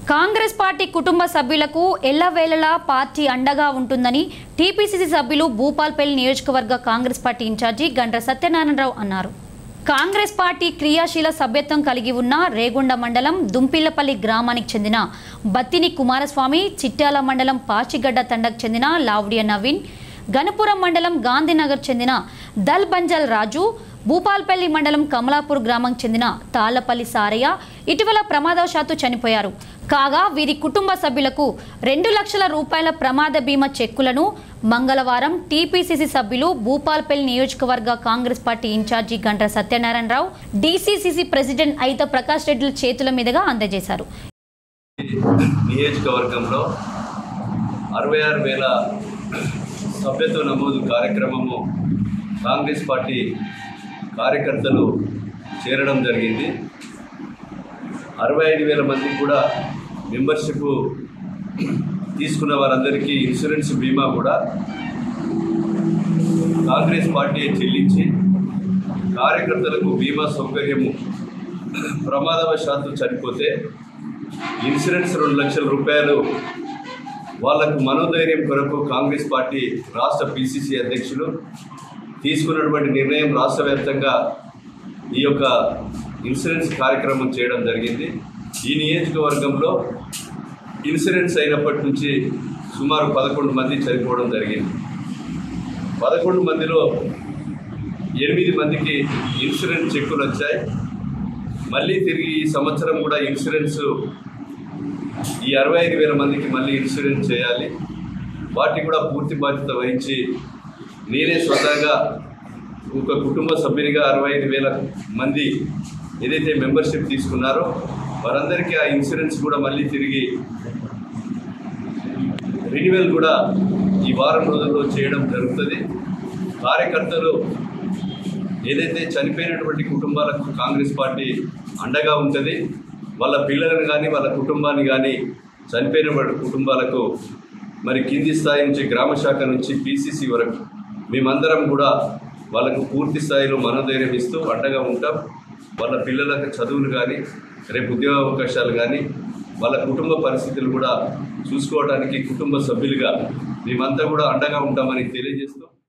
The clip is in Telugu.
కాంగ్రెస్ పార్టీ కుటుంబ సభ్యులకు ఎల్లవేళలా పార్టీ అండగా ఉంటుందని టీపీసీసీ సభ్యులు భూపాల్పల్లి నియోజకవర్గ కాంగ్రెస్ పార్టీ ఇన్ఛార్జి గండ్ర సత్యనారాయణరావు అన్నారు కాంగ్రెస్ పార్టీ క్రియాశీల సభ్యత్వం కలిగి ఉన్న రేగొండ మండలం దుంపిల్లపల్లి గ్రామానికి చెందిన బత్తిని కుమారస్వామి చిట్యాల మండలం పాచిగడ్డ తండకు చెందిన లావుడియ నవీన్ గణపురం మండలం గాంధీనగర్ చెందిన దల్ బంజల్ రాజు భూపాల్పల్లి మండలం కమలాపూర్ గ్రామంకి చెందిన తాళ్లపల్లి సారయ్య ఇటీవల ప్రమాదవశాత్తు చనిపోయారు కాగా వీరి కుటుంబ సభ్యులకు రెండు లక్షల రూపాయల ప్రమాద బీమా చెక్కులను మంగళవారం టీపీసీసీ సభ్యులు భూపాల్పల్లి నియోజకవర్గ కాంగ్రెస్ పార్టీ ఇన్ఛార్జి గంట సత్యనారాయణరావు డీసీసీసీ ప్రెసిడెంట్ అయిత ప్రకాష్ రెడ్డిల చేతుల మీదుగా అందజేశారు నియోజకవర్గంలో అరవై ఆరు వేల సభ్యత్వ నమోదు కార్యక్రమము కాంగ్రెస్ పార్టీ కార్యకర్తలు చేరడం జరిగింది అరవై ఐదు వేల మందికి కూడా మెంబర్షిప్ తీసుకున్న వారందరికీ ఇన్సూరెన్స్ బీమా కూడా కాంగ్రెస్ పార్టీ చెల్లించి కార్యకర్తలకు బీమా సౌకర్యము ప్రమాదవశాత్తు చనిపోతే ఇన్సూరెన్స్ రెండు లక్షల రూపాయలు వాళ్లకు మనోధైర్యం కొరకు కాంగ్రెస్ పార్టీ రాష్ట్ర పిసిసి అధ్యక్షులు తీసుకున్నటువంటి నిర్ణయం రాష్ట్ర వ్యాప్తంగా ఈ యొక్క ఇన్సూరెన్స్ కార్యక్రమం చేయడం జరిగింది ఈ నియోజకవర్గంలో ఇన్సూరెన్స్ అయినప్పటి నుంచి సుమారు పదకొండు మంది చనిపోవడం జరిగింది పదకొండు మందిలో ఎనిమిది మందికి ఇన్సూరెన్స్ చెక్కులు వచ్చాయి మళ్ళీ తిరిగి ఈ సంవత్సరం కూడా ఇన్సూరెన్స్ ఈ అరవై ఐదు వేల మందికి మళ్ళీ ఇన్సూరెన్స్ చేయాలి వాటికి కూడా పూర్తి బాధ్యత వహించి నేనే స్వతహాగా ఒక కుటుంబ సభ్యునిగా అరవై ఐదు వేల మంది ఏదైతే మెంబర్షిప్ తీసుకున్నారో వారందరికీ ఆ ఇన్సూరెన్స్ కూడా మళ్ళీ తిరిగి రెన్యువల్ కూడా ఈ వారం రోజుల్లో చేయడం జరుగుతుంది కార్యకర్తలు ఏదైతే చనిపోయినటువంటి కుటుంబాలకు కాంగ్రెస్ పార్టీ అండగా ఉంటుంది వాళ్ళ పిల్లలను కానీ వాళ్ళ కుటుంబాన్ని కానీ చనిపోయిన కుటుంబాలకు మరి కింది స్థాయి నుంచి గ్రామ శాఖ నుంచి పీసీసీ వరకు మేమందరం కూడా వాళ్ళకు పూర్తి స్థాయిలో మనోధైర్యం ఇస్తూ అండగా ఉంటాం వాళ్ళ పిల్లలకు చదువులు కానీ రేపు ఉద్యోగ అవకాశాలు కానీ వాళ్ళ కుటుంబ పరిస్థితులు కూడా చూసుకోవడానికి కుటుంబ సభ్యులుగా మేమంతా కూడా అండగా ఉంటామని తెలియజేస్తూ